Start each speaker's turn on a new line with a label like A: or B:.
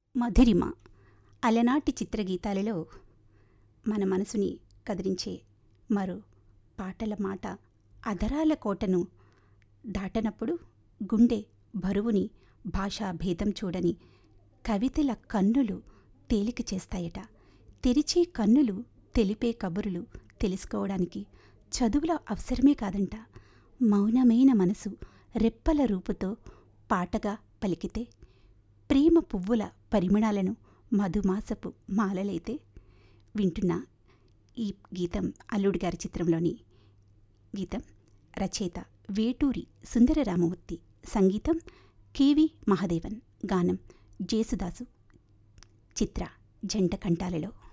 A: మధురిమ అలనాటి చిత్రగీతాలలో మన మనసుని కదిలించే మరో పాటల మాట అధరాల కోటను దాటనప్పుడు గుండె బరువుని భాషా భేదం చూడని కవితల కన్నులు తేలిక చేస్తాయట తెరిచే కన్నులు తెలిపే కబురులు తెలుసుకోవడానికి చదువుల అవసరమే కాదంట మౌనమైన మనసు రెప్పల రూపుతో పాటగా పలికితే ప్రేమ పువ్వుల పరిమళాలను మధుమాసపు మాలలైతే వింటున్న ఈ గీతం అల్లుడి గారి చిత్రంలోని గీతం రచయిత వేటూరి సుందర రామమూర్తి సంగీతం కేవి మహాదేవన్ గానం జేసుదాసు చిత్ర జంట కంఠాలలో